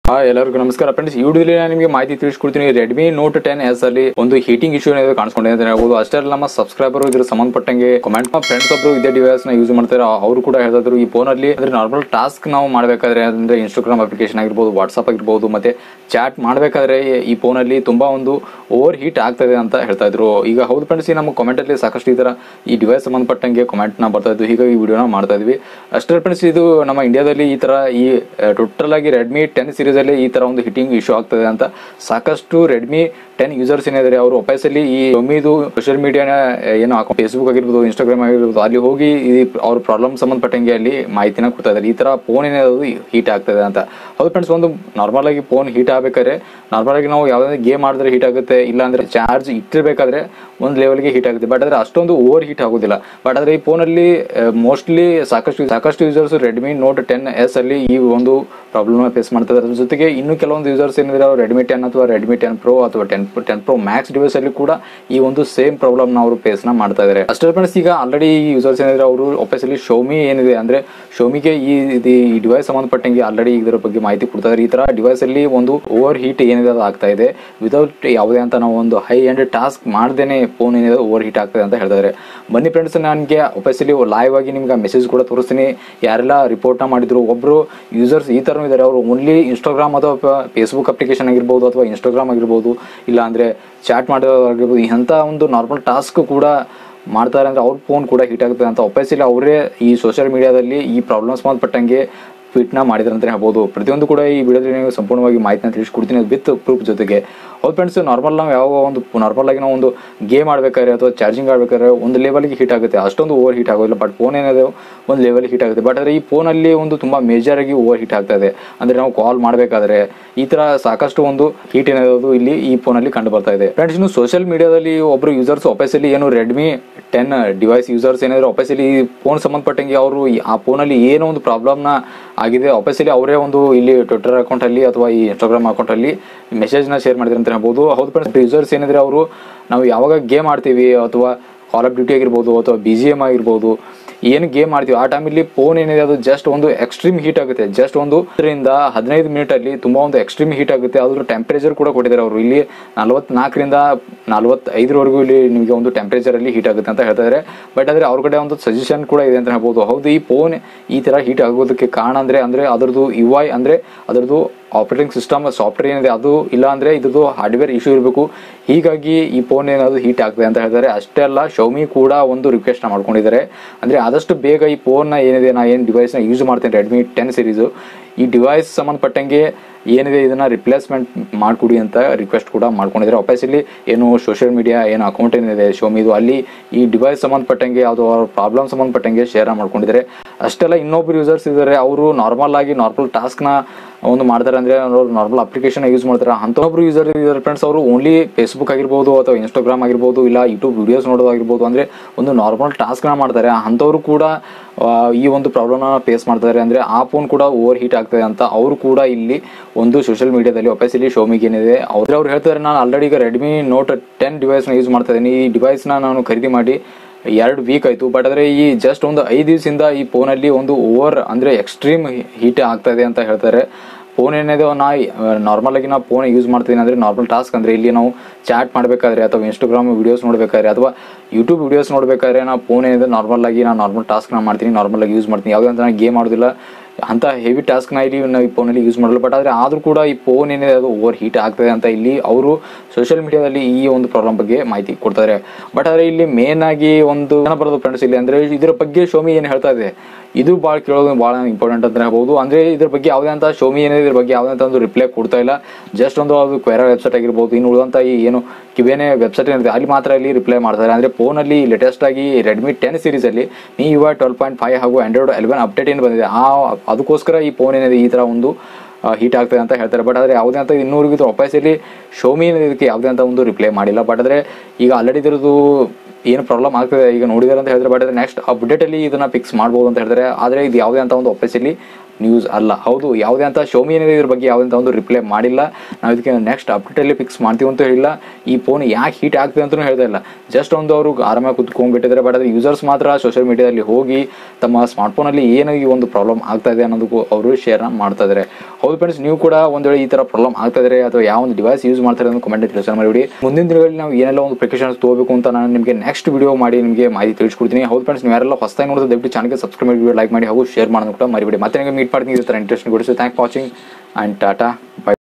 ಹಾ ಎಲ್ಲರಿಗೂ ನಮಸ್ಕಾರ ಫ್ರೆಂಡ್ಸ್ ಈ ವಿಡಿಯೋದಲ್ಲಿ ನಾನು ನಿಮಗೆ ಮಾಹಿತಿ ತಿಳಿಸ್ಕೊಡ್ತೀನಿ ರೆಡ್ಮಿ ನೋಟ್ ಟೆನ್ ಎಸ್ ಅಲ್ಲಿ ಒಂದು ಹೀಟಿಂಗ್ ಇಶ್ಯೂ ಏನಾದ್ರು ಕಾಣಿಸ್ಕೊಂಡಿದೆ ಅಂತ ಹೇಳ್ಬೋದು ಅಷ್ಟೇ ಅಲ್ಲ ನಮ್ಮ ಸಬ್ಸ್ಕ್ರೈಬರ್ ಇದ್ರ ಸಂಬಂಧಪಟ್ಟಂಗೆ ಕಮೆಂಟ್ ಫ್ರೆಂಡ್ಸ್ ಒಬ್ರು ಇದೇ ಡಿವೈಸ್ ನ ಯೂಸ್ ಮಾಡ್ತಾರೆ ಅವರು ಕೂಡ ಹೇಳ್ತಿದ್ರು ಈ ಫೋನ್ ಅಲ್ಲಿ ಅಂದ್ರೆ ನಾರ್ಮಲ್ ಟಾಸ್ಕ್ ನಾವು ಮಾಡಬೇಕಾದ್ರೆ ಅಂದ್ರೆ ಇನ್ಸ್ಟಾಗ್ರಾಮ್ ಅಪ್ಲಿಕೇಶನ್ ಆಗಿರ್ಬೋದು ವಾಟ್ಸ್ಆಪ್ ಆಗಿರ್ಬೋದು ಮತ್ತೆ ಚಾಟ್ ಮಾಡಬೇಕಾದ್ರೆ ಈ ಫೋನ್ ಅಲ್ಲಿ ತುಂಬಾ ಒಂದು ಓವರ್ ಹೀಟ್ ಆಗ್ತದೆ ಅಂತ ಹೇಳ್ತಾ ಇದ್ರು ಈಗ ಹೌದು ಫ್ರೆಂಡ್ಸ್ ನಮ್ಮ ಕಮೆಂಟ್ ಅಲ್ಲಿ ಸಾಕಷ್ಟು ಈ ತರ ಈ ಡಿವೈಸ್ ಸಂಬಂಧಪಟ್ಟಂಗೆ ಕಮೆಂಟ್ ನ ಬರ್ತಾ ಇದ್ದು ಹೀಗಾಗಿ ಈ ವಿಡಿಯೋನ ಮಾಡ್ತಾ ಇದ್ವಿ ಅಷ್ಟೇ ಫ್ರೆಂಡ್ಸ್ ಇದು ನಮ್ಮ ಇಂಡಿಯಾದಲ್ಲಿ ಈ ತರ ಈ ಟೋಟಲ್ ಆಗಿ ರೆಡ್ಮಿ ಟೆನ್ ಸೀರೀಸ್ ಅಲ್ಲಿ ಈ ತರ ಒಂದು ಹಿಟ್ಟಿಂಗ್ ಇಶ್ಯೂ ಆಗ್ತದೆ ಅಂತ ಸಾಕಷ್ಟು ರೆಡ್ಮಿ ಟೆನ್ ಯೂಸರ್ಸ್ ಏನಿದ್ದಾರೆ ಅವರು ಒಪ್ಪಿಸಲಿ ಈ ಒಮ್ಮಿದು ಸೋಷಿಯಲ್ ಮೀಡಿಯಾನ ಏನು ಫೇಸ್ಬುಕ್ ಆಗಿರ್ಬೋದು ಇನ್ಸ್ಟಾಗ್ರಾಮ್ ಆಗಿರ್ಬೋದು ಅಲ್ಲಿ ಹೋಗಿ ಈ ಅವ್ರ ಪ್ರಾಬ್ಲಮ್ ಸಂಬಂಧಪಟ್ಟಂಗೆ ಅಲ್ಲಿ ಮಾಹಿತಿನ ಕೊಡ್ತಾ ಇದ್ದಾರೆ ಈ ತರ ಫೋನ್ ಏನಾದ್ರು ಹೀಟ್ ಆಗ್ತದೆ ಅಂತ ಹೌದು ಫ್ರೆಂಡ್ಸ್ ಒಂದು ನಾರ್ಮಲ್ ಆಗಿ ಫೋನ್ ಹೀಟ್ ಆಗ್ಬೇಕಾದ್ರೆ ನಾರ್ಮಲ್ ಆಗಿ ನಾವು ಯಾವ್ದಾದ್ರು ಗೇಮ್ ಮಾಡಿದ್ರೆ ಹೀಟ್ ಆಗುತ್ತೆ ಇಲ್ಲ ಅಂದ್ರೆ ಚಾರ್ಜ್ ಇಟ್ಟಿರ್ಬೇಕಾದ್ರೆ ಒಂದು ಲೆವೆಲ್ಗೆ ಹೀಟ್ ಆಗುತ್ತೆ ಬಟ್ ಆದ್ರೆ ಅಷ್ಟೊಂದು ಓವರ್ ಹೀಟ್ ಆಗೋದಿಲ್ಲ ಬಟ್ ಆದ್ರೆ ಈ ಫೋನಲ್ಲಿ ಮೋಸ್ಟ್ಲಿ ಸಾಕಷ್ಟು ಸಾಕಷ್ಟು users Redmi note ten S ಅಲ್ಲಿ ಈ ಒಂದು ಪ್ರಾಬ್ಲಮ್ ಫೇಸ್ ಮಾಡ್ತಾರೆ ಅದ್ರ ಜೊತೆಗೆ ಇನ್ನು ಕೆಲವೊಂದು ಯೂಸರ್ಸ್ ಏನಿದ್ರೆ ಅವರು ರೆಡ್ಮಿ ಟೆನ್ ಅಥವಾ ರೆಡ್ಮಿ ಟೆನ್ ಪ್ರೋ ಅಥವಾ ten ten pro max device ಅಲ್ಲಿ ಕೂಡ ಈ ಒಂದು ಸೇಮ್ ಪ್ರಾಬ್ಲಮ್ ನ ಅವರು ಫೇಸ್ ನ ಮಾಡ್ತಾ ಇದ್ದಾರೆ ಅಷ್ಟೇ ಫ್ರೆಂಡ್ಸ್ ಈಗ ಆಲ್ರೆಡಿ ಈ ಯೂಸರ್ಸ್ ಏನಿದ್ರೆ ಅವರು ಒಪ್ಪಿಸಲಿ ಶೋಮಿ ಏನಿದೆ ಅಂದ್ರೆ ಶೋಮಿಗೆ ಈ ಇದು ಈ ಡಿವೈಸ್ ಸಂಬಂಧಪಟ್ಟಂಗೆ ಆಲ್ರೆಡಿ ಇದರ ಬಗ್ಗೆ ಮಾಹಿತಿ ಕೊಡ್ತಾ ಇದ್ದಾರೆ ಈ ತರ ಡಿವೈಸ್ ಅಲ್ಲಿ ಒಂದು ಓವರ್ ಹೀಟ್ ಏನಿದೆ ಅದು ಆಗ್ತಾ ಇದೆ ವಿತೌಟ್ ಯಾವುದೇ ಅಂತ ನಾವು ಒಂದು ಹೈ ಎಂಡ್ ಟಾಸ್ಕ್ ಮಾಡ್ದೇನೆ ಫೋನ್ ಏನಿದೆ ಓವರ್ ಹೀಟ್ ಆಗ್ತದೆ ಅಂತ ಹೇಳ್ತಾ ಇದ್ದಾರೆ ಬನ್ನಿ ಫ್ರೆಂಡ್ಸ್ ನನಗೆ ಒಪ್ಪಿಸಲಿ ಲೈವ್ ಆಗಿ ನಿಮ್ಗೆ ಮೆಸೇಜ್ ಕೂಡ ತೋರಿಸ್ತೀನಿ ಯಾರೆಲ್ಲ ರಿಪೋರ್ಟ್ ನ ಮಾಡಿದ್ರು ಒಬ್ರು ಯೂಸರ್ಸ್ ಈ ತರ ಇದ್ದಾರೆ ಅವರು ಓನ್ಲಿ ಇನ್ಸ್ಟಾಗ್ರಾಮ್ ಅಥವಾ ಫೇಸ್ಬುಕ್ ಅಪ್ಲಿಕೇಶನ್ ಆಗಿರ್ಬೋದು ಅಥವಾ ಇನ್ಸ್ಟಾಗ್ರಾಮ್ ಆಗಿರ್ಬೋದು ಇಲ್ಲ ಅಂದ್ರೆ ಚಾಟ್ ಮಾಡೋದಾಗಿರ್ಬೋದು ಇಂಥ ಒಂದು ನಾರ್ಮಲ್ ಟಾಸ್ಕ್ ಕೂಡ ಮಾಡ್ತಾರೆ ಅಂದ್ರೆ ಅವ್ರ ಫೋನ್ ಕೂಡ ಹೀಟ್ ಆಗುತ್ತೆ ಅಂತ ಒಪ್ಪಿಸಲಿ ಅವರೇ ಈ ಸೋಷಿಯಲ್ ಮೀಡಿಯಾದಲ್ಲಿ ಈ ಪ್ರಾಬ್ಲಮ್ ಸಂಬಂಧಪಟ್ಟಂಗೆ ಟ್ವೀಟ್ನ ಮಾಡಿದ್ರೆ ಅಂತ ಹೇಳ್ಬೋದು ಪ್ರತಿಯೊಂದು ಕೂಡ ಈ ವಿಡಿಯೋದಲ್ಲಿ ನೀವು ಸಂಪೂರ್ಣವಾಗಿ ಮಾಹಿತಿನ ತಿಳಿಸ್ಕೊಡ್ತೀನಿ ವಿತ್ ಪ್ರೂಫ್ ಜೊತೆಗೆ ಹೌದು ಫ್ರೆಂಡ್ಸ್ ನಾರ್ಮಲ್ ನಾವು ಯಾವ ಒಂದು ನಾರ್ಮಲ್ ಆಗಿ ನಾವು ಒಂದು ಗೇಮ್ ಆಡ್ಬೇಕಾದ್ರೆ ಅಥವಾ ಚಾರ್ಜಿಂಗ್ ಆಡ್ಬೇಕಾದ್ರೆ ಒಂದು ಲೆವೆಲ್ಗೆ ಹೀಟ್ ಆಗುತ್ತೆ ಅಷ್ಟೊಂದು ಓವರ್ ಹೀಟ್ ಆಗೋದಿಲ್ಲ ಬಟ್ ಫೋನ್ ಏನಿದೆ ಒಂದು ಲೆವೆಲ್ ಹೀಟ್ ಆಗುತ್ತೆ ಬಟ್ ಆದರೆ ಈ ಫೋನಲ್ಲಿ ಒಂದು ತುಂಬ ಮೇಜರ್ ಆಗಿ ಓವರ್ ಹೀಟ್ ಆಗ್ತಾ ಇದೆ ಅಂದರೆ ನಾವು ಕಾಲ್ ಮಾಡಬೇಕಾದ್ರೆ ಈ ಥರ ಸಾಕಷ್ಟು ಒಂದು ಹೀಟ್ ಏನಿರೋದು ಇಲ್ಲಿ ಈ ಫೋನಲ್ಲಿ ಕಂಡು ಬರ್ತಾ ಇದೆ ಫ್ರೆಂಡ್ಸ್ ಇನ್ನು ಸೋಷಿಯಲ್ ಮೀಡಿಯಾದಲ್ಲಿ ಒಬ್ಬರು ಯೂಸರ್ಸ್ ಒಪ್ಪಿಸಲಿ ಏನು ರೆಡ್ಮಿ ಟೆನ್ ಡಿವೈಸ್ ಯೂಸರ್ಸ್ ಏನಾದ್ರು ಒಪ್ಪಿಸಲಿ ಈ ಫೋನ್ ಸಂಬಂಧಪಟ್ಟಂಗೆ ಅವರು ಆ ಫೋನಲ್ಲಿ ಏನೋ ಒಂದು ಪ್ರಾಬ್ಲಮ್ನ ಆಗಿದೆ ಒಪ್ಪಿಸಲಿ ಅವರೇ ಒಂದು ಇಲ್ಲಿ ಟ್ವಿಟರ್ ಅಕೌಂಟ್ ಅಲ್ಲಿ ಅಥವಾ ಈ ಇನ್ಸ್ಟಾಗ್ರಾಮ್ ಅಕೌಂಟ್ ಅಲ್ಲಿ ಮೆಸೇಜ್ ನ ಶೇರ್ ಮಾಡಿದ್ರೆ ಅಂತ ಹೇಳ್ಬೋದು ಹೌದು ಫ್ರೆಂಡ್ಸ್ ಯೂಸರ್ಸ್ ಏನಿದ್ರೆ ಅವರು ನಾವು ಯಾವಾಗ ಗೇಮ್ ಆಡ್ತೀವಿ ಅಥವಾ ಕಾಲ್ ಆಫ್ ಡ್ಯೂಟಿ ಆಗಿರ್ಬೋದು ಅಥವಾ ಬಿ ಜಿ ಎಮ್ ಆಗಿರ್ಬೋದು ಏನು ಗೇಮ್ ಆಡ್ತೀವಿ ಆ ಟೈಮಲ್ಲಿ ಫೋನ್ ಏನಿದೆ ಅದು ಜಸ್ಟ್ ಒಂದು ಎಕ್ಸ್ಟ್ರೀಮ್ ಹೀಟ್ ಆಗುತ್ತೆ ಜಸ್ಟ್ ಒಂದು ಇದರಿಂದ ಹದಿನೈದು ಮಿನಿಟ್ ಅಲ್ಲಿ ತುಂಬಾ ಒಂದು ಎಕ್ಸ್ಟ್ರೀಮ್ ಹೀಟ್ ಆಗುತ್ತೆ ಅದ್ರ ಟೆಂಪರೇಚರ್ ಕೂಡ ಕೊಟ್ಟಿದ್ದಾರೆ ಅವರು ಇಲ್ಲಿ ನಲವತ್ನಾಲ್ಕರಿಂದ ನಲವತ್ತೈದರವರೆಗೂ ಇಲ್ಲಿ ನಿಮಗೆ ಒಂದು ಟೆಂಪರೇಚರ್ ಅಲ್ಲಿ ಹೀಟ್ ಆಗುತ್ತೆ ಅಂತ ಹೇಳ್ತಾ ಇದ್ದಾರೆ ಬಟ್ ಆದ್ರೆ ಅವ್ರ ಕಡೆ ಒಂದು ಸಜೆಷನ್ ಕೂಡ ಇದೆ ಅಂತ ಹೇಳ್ಬೋದು ಹೌದು ಈ ಫೋನ್ ಈ ತರ ಹೀಟ್ ಆಗೋದಕ್ಕೆ ಕಾರಣ ಅಂದ್ರೆ ಅಂದ್ರೆ ಅದರದ್ದು ಯು ಐ ಅಂದ್ರೆ ಅದರದ್ದು ಆಪರೇಟಿಂಗ್ ಸಿಸ್ಟಮ್ ಸಾಫ್ಟ್ವೇರ್ ಏನಿದೆ ಅದು ಇಲ್ಲ ಅಂದ್ರೆ ಇದ್ರದ್ದು ಹಾರ್ಡ್ವೇರ್ ಇಶ್ಯೂ ಇರಬೇಕು ಹೀಗಾಗಿ ಈ ಫೋನ್ ಏನಾದ್ರು ಹೀಟ್ ಆಗ್ತದೆ ಅಂತ ಹೇಳ್ತಾರೆ ಅಷ್ಟೇ ಅಲ್ಲ ಶೌಮಿ ಕೂಡ ಒಂದು ರಿಕ್ವೆಸ್ಟ್ ನ ಮಾಡ್ಕೊಂಡಿದ್ದಾರೆ ಅಂದ್ರೆ ಆದಷ್ಟು ಬೇಗ ಈ ಫೋನ್ ನ ಏನಿದೆ ನಾ ಏನು ಡಿವೈಸ್ ನ ಯೂಸ್ ಮಾಡ್ತೇನೆ ರೆಡ್ಮಿ ಟೆನ್ ಸೀರೀಸು ಈ ಡಿವೈಸ್ ಸಂಬಂಧಪಟ್ಟಂಗೆ ಏನಿದೆ ಇದನ್ನ ರಿಪ್ಲೇಸ್ಮೆಂಟ್ ಮಾಡಿಕೊಡಿ ಅಂತ ರಿಕ್ವೆಸ್ಟ್ ಕೂಡ ಮಾಡ್ಕೊಂಡಿದ್ದಾರೆ ಒಪ್ಪಿಸಲಿ ಏನು ಸೋಷಿಯಲ್ ಮೀಡಿಯಾ ಏನು ಅಕೌಂಟ್ ಏನಿದೆ ಶೋಮಿದು ಅಲ್ಲಿ ಈ ಡಿವೈಸ್ ಸಂಬಂಧಪಟ್ಟಂಗೆ ಅದು ಅವ್ರ ಪ್ರಾಬ್ಲಮ್ ಸಂಬಂಧಪಟ್ಟಂಗೆ ಶೇರ್ ಮಾಡ್ಕೊಂಡಿದ್ದಾರೆ ಅಷ್ಟೆಲ್ಲ ಇನ್ನೊಬ್ರು ಯೂಸರ್ಸ್ ಇದ್ದಾರೆ ಅವರು ನಾರ್ಮಲ್ ಆಗಿ ನಾರ್ಮಲ್ ಟಾಸ್ಕ್ನ ಒಂದು ಮಾಡ್ತಾರೆ ಅಂದ್ರೆ ನಾರ್ಮಲ್ ಅಪ್ಲಿಕೇಶನ್ ಯೂಸ್ ಮಾಡ್ತಾರೆ ಅಂತೊಬ್ರು ಯೂಸರ್ ಇದ್ದಾರೆ ಫ್ರೆಂಡ್ಸ್ ಅವರು ಓನ್ಲಿ ಫೇಸ್ಬುಕ್ ಆಗಿರ್ಬೋದು ಅಥವಾ ಇನ್ಸ್ಟಾಗ್ರಾಮ್ ಆಗಿರ್ಬೋದು ಇಲ್ಲ ಯೂಟ್ಯೂಬ್ ವಿಡಿಯೋಸ್ ನೋಡೋದಾಗಿರ್ಬೋದು ಅಂದ್ರೆ ಒಂದು ನಾರ್ಮಲ್ ಟಾಸ್ಕ್ನ ಮಾಡ್ತಾರೆ ಅಂಥವ್ರು ಕೂಡ ಆ, ಈ ಒಂದು ಪ್ರಾಬ್ಲಮ್ನ ಫೇಸ್ ಮಾಡ್ತಾರೆ ಅಂದ್ರೆ ಆ ಫೋನ್ ಕೂಡ ಓವರ್ ಹೀಟ್ ಆಗ್ತದೆ ಅಂತ ಅವರು ಕೂಡ ಇಲ್ಲಿ ಒಂದು ಸೋಷಿಯಲ್ ಮೀಡಿಯಾದಲ್ಲಿ ಒಪ್ಪಿಸಲಿ ಶೋಮಿಗೆ ಏನಿದೆ ಅವ್ರು ಅವ್ರು ಹೇಳ್ತಾರೆ ನಾನು ಆಲ್ರೆಡಿ ಈಗ ರೆಡ್ಮಿ ನೋಟ್ ಟೆನ್ ಡಿವೈಸ್ನ ಯೂಸ್ ಮಾಡ್ತಾ ಇದ್ದೀನಿ ಈ ಡಿವೈಸ್ನ ನಾನು ಖರೀದಿ ಮಾಡಿ ಎರಡು ವೀಕ್ ಆಯಿತು ಬಟ್ ಆದರೆ ಈ ಜಸ್ಟ್ ಒಂದು ಐದು ದಿವಸದಿಂದ ಈ ಫೋನಲ್ಲಿ ಒಂದು ಓವರ್ ಅಂದರೆ ಎಕ್ಸ್ಟ್ರೀಮ್ ಹೀಟ್ ಆಗ್ತಾ ಇದೆ ಅಂತ ಹೇಳ್ತಾರೆ ಫೋನ್ ಏನಿದೆ ನಾ ನಾರ್ಮಲ್ ಆಗಿ ನಾವು ಫೋನ್ ಯೂಸ್ ಮಾಡ್ತೀನಿ ಅಂದರೆ ನಾರ್ಮಲ್ ಟಾಸ್ಕ್ ಅಂದರೆ ಇಲ್ಲಿ ನಾವು ಚಾಟ್ ಮಾಡಬೇಕಾದ್ರೆ ಅಥವಾ ಇನ್ಸ್ಟಾಗ್ರಾಮ್ ವಿಡಿಯೋಸ್ ನೋಡಬೇಕಾದ್ರೆ ಅಥವಾ ಯೂಟ್ಯೂಬ್ ವಿಡಿಯೋಸ್ ನೋಡಬೇಕಾದ್ರೆ ನಾವು ಫೋನ್ ಏನಿದೆ ನಾರ್ಮಲ್ ಆಗಿ ನಾನು ನಾರ್ಮಲ್ ಟಾಸ್ಕ್ನ ಮಾಡ್ತೀನಿ ನಾರ್ಮಲ್ ಆಗಿ ಯೂಸ್ ಮಾಡ್ತೀನಿ ಯಾವುದೇ ಅಂತ ನಾನು ಗೇಮ್ ಮಾಡೋದಿಲ್ಲ ಅಂತ ಹೆವಿ ಟಾಸ್ಕ್ನ ಇಲ್ಲಿ ನಾವು ಈ ಫೋನಲ್ಲಿ ಯೂಸ್ ಮಾಡಲ್ಲ ಬಟ್ ಆದರೆ ಆದರೂ ಕೂಡ ಈ ಫೋನ್ ಏನಿದೆ ಅದು ಓವರ್ ಹೀಟ್ ಆಗ್ತದೆ ಅಂತ ಇಲ್ಲಿ ಅವರು ಸೋಷಿಯಲ್ ಮೀಡಿಯಾದಲ್ಲಿ ಈ ಒಂದು ಪ್ರಾಬ್ಲಮ್ ಬಗ್ಗೆ ಮಾಹಿತಿ ಕೊಡ್ತಾರೆ ಬಟ್ ಆದರೆ ಇಲ್ಲಿ ಮೇನ್ ಆಗಿ ಒಂದು ಜನ ಬರೋದು ಫ್ರೆಂಡ್ಸ್ ಇಲ್ಲಿ ಅಂದ್ರೆ ಇದರ ಬಗ್ಗೆ ಶೋಮಿ ಏನು ಹೇಳ್ತಾ ಇದೆ ಇದು ಭಾಳ ಕೇಳೋದು ಭಾಳ ಇಂಪಾರ್ಟೆಂಟ್ ಅಂತ ಹೇಳ್ಬೋದು ಅಂದ್ರೆ ಇದ್ರ ಬಗ್ಗೆ ಯಾವುದೇ ಅಂತ ಶೋಮಿ ಏನಿದೆ ಇದ್ರ ಬಗ್ಗೆ ಯಾವುದೇ ಅಂತ ಒಂದು ರಿಪ್ಲೈ ಕೊಡ್ತಾ ಇಲ್ಲ ಜಸ್ಟ್ ಒಂದು ಅದು ಕ್ವೆರಾ ವೆಬ್ಸೈಟ್ ಆಗಿರ್ಬೋದು ಇನ್ನು ಉಳಿದಂತ ಈ ಏನು ಕಿವೇನೆ ವೆಬ್ಸೈಟ್ ಏನಿದೆ ಅಲ್ಲಿ ಮಾತ್ರ ಇಲ್ಲಿ ರಿಪ್ಲೈ ಮಾಡ್ತಾರೆ ಅಂದ್ರೆ ಫೋನಲ್ಲಿ ಲೇಟೆಸ್ಟ್ ಆಗಿ ರೆಡ್ಮಿ ಟೆನ್ ಸೀರೀಸ್ ಅಲ್ಲಿ Mi UI twelve point five ಹಾಗೂ ಆಂಡ್ರಾಯ್ಡ್ ಎಲೆವೆನ್ ಅಪ್ಡೇಟ್ ಏನು ಬಂದಿದೆ ಆ ಅದಕ್ಕೋಸ್ಕರ ಈ ಫೋನ್ ಏನಿದೆ ಈ ತರ ಒಂದು ಹೀಟ್ ಆಗ್ತದೆ ಅಂತ ಹೇಳ್ತಾರೆ ಬಟ್ ಆದರೆ ಯಾವುದೇ ಅಂತ ಇನ್ನೂರಿಗಿಂತ ಒಪ್ಪಾಯಿಸಲಿ ಶೋಮಿ ಇದಕ್ಕೆ ಯಾವುದೇ ಅಂತ ಒಂದು ರಿಪ್ಲೈ ಮಾಡಿಲ್ಲ ಬಟ್ ಆದರೆ ಈಗ ಆಲ್ರೆಡಿ ಇದ್ರದ್ದು ಏನು ಪ್ರಾಬ್ಲಮ್ ಆಗ್ತದೆ ಈಗ ನೋಡಿದಾರೆ ಅಂತ ಹೇಳಿದ್ರೆ ಬಟ್ ನೆಕ್ಸ್ಟ್ ಅಪ್ಡೇಟ್ ಅಲ್ಲಿ ಇದನ್ನ ಫಿಕ್ಸ್ ಮಾಡ್ಬೋದು ಅಂತ ಹೇಳ್ತಾರೆ ಆದರೆ ಇದು ಯಾವುದೇ ಅಂತ ಒಂದು ಒಪ್ಪಿಸಲಿ ನ್ಯೂಸ್ ಅಲ್ಲ ಹೌದು ಯಾವುದೇ ಅಂತ ಶೋಮಿ ಏನಿದೆ ಇದ್ರ ಬಗ್ಗೆ ಯಾವುದೇ ಅಂತ ಒಂದು ರಿಪ್ಲೈ ಮಾಡಿಲ್ಲ ನಾವು ಇದಕ್ಕೆ ನೆಕ್ಸ್ಟ್ ಅಪ್ಡೇಟಲ್ಲಿ ಫಿಕ್ಸ್ ಮಾಡ್ತೀವಿ ಅಂತ ಹೇಳಿಲ್ಲ ಈ ಫೋನ್ ಯಾಕೆ ಹೀಟ್ ಆಗ್ತದೆ ಅಂತಲೂ ಹೇಳ್ತಾ ಇಲ್ಲ ಜಸ್ಟ್ ಒಂದು ಅವರು ಆರಾಮಾಗಿ ಕುತ್ಕೊಂಡ್ಬಿಟ್ಟಿದ್ದಾರೆ ಬಟ್ ಅದು ಯೂಸರ್ಸ್ ಮಾತ್ರ ಸೋಷಿಯಲ್ ಮೀಡಿಯಾದಲ್ಲಿ ಹೋಗಿ ತಮ್ಮ ಸ್ಮಾರ್ಟ್ಫೋನಲ್ಲಿ ಏನು ಈ ಒಂದು ಪ್ರಾಬ್ಲಮ್ ಆಗ್ತಾ ಇದೆ ಅನ್ನೋದಕ್ಕೂ ಅವರು ಶೇರ್ನ ಮಾಡ್ತಾ ಇದ್ದಾರೆ ಹೌದು ಫ್ರೆಂಡ್ಸ್ ನೀವು ಕೂಡ ಒಂದು ವೇಳೆ ಈ ಥರ ಪ್ರಾಬ್ಲಮ್ ಆಗ್ತಾ ಇದ್ರೆ ಅಥವಾ ಯಾವ ಒಂದು ಡಿವೈಸ್ ಯೂಸ್ ಮಾಡ್ತಾರೆ ಅಂತ ಕಮೆಂಟ್ ತಿಳಿಸೋಣ ಮಾಡಿಬಿಡಿ ಮುಂದಿನ ದಿನಗಳಲ್ಲಿ ನಾವು ಏನೆಲ್ಲ ಒಂದು ಪ್ರಿಕಾಷನ್ಸ್ ತಗೋಬೇಕು ಅಂತ ನಾನು ನಿಮಗೆ ನೆಕ್ಸ್ಟ್ ವಿಡಿಯೋ ಮಾಡಿ ನಿಮಗೆ ಮಾಹಿತಿ ತಿಳಿಸ್ಕೊಡ್ತೀನಿ ಹೌದು ಫ್ರೆಂಡ್ಸ್ ನೀವು ಯಾರೆಲ್ಲ ಹೊಸದಾಗಿ ನೋಡಿದ್ರೆ ದಯವಿಟ್ಟು ಚಾನಲ್ಗೆ ಸಬ್ಸ್ಕ್ರೈಬ್ ಮಾಡಿ ಲೈಕ್ ಮಾಡಿ ಹಾಗೂ ಶೇರ್ ಮಾಡೋದು ಕೂಡ ಮರಿಬೇಡಿ ಮತ್ತೆ ನಿಮಗೆ ಮೀಟ್ ಮಾಡ್ತೀನಿ ಈ ಥರ ಇಂಟ್ರೆಸ್ಟ್ ಕೊಡಿಸಿ thank watching and tata by